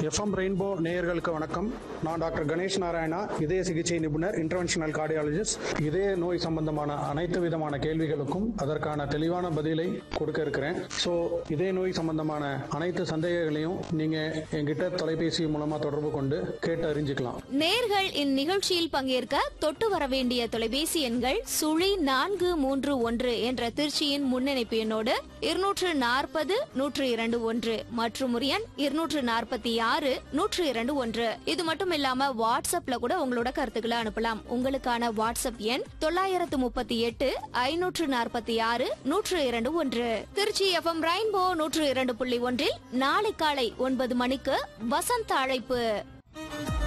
FM rainbow நேயர்களுக்கு வணக்கம் நான் டாக்டர் கணேஷ் நாராயணா இதய சிகிச்சை நிபுணர் இன்டர்வென்ஷனல் கார்டியாலஜிஸ்ட் இதய நோய் சம்பந்தமான அனைத்து விதமான கேள்விகளுக்கும் அதற்கான தெளிவான பதிலை கொடுக்க இருக்கிறேன் ஸோ இதய நோய் சம்பந்தமான அனைத்து சந்தேகங்களையும் நீங்க என்கிட்ட தொலைபேசி மூலமா தொடர்பு கொண்டு கேட்டு அறிஞ்சுக்கலாம் நேர்கள் இந்நிகழ்ச்சியில் பங்கேற்க தொட்டு வர வேண்டிய தொலைபேசி எண்கள் சுழி நான்கு மூன்று ஒன்று என்ற திருச்சியின் முன்னிணைப்பு எண்ணோடு இருநூற்று நாற்பது நூற்று இரண்டு ஒன்று மற்றும் ஒரு எண் இருநூற்று நாற்பத்தி ஆறு நூற்று இரண்டு ஒன்று இது மட்டும் இல்லாம வாட்ஸ்அப்ல கூட உங்களோட கருத்துக்களை அனுப்பலாம் உங்களுக்கான வாட்ஸ்அப் எண் தொள்ளாயிரத்து முப்பத்தி எட்டு ஐநூற்று நாற்பத்தி ஆறு நூற்று இரண்டு ஒன்று திருச்சி எஃப்எம் ரெயின்போ நூற்று இரண்டு புள்ளி ஒன்றில் நாளை காலை ஒன்பது மணிக்கு வசந்த அழைப்பு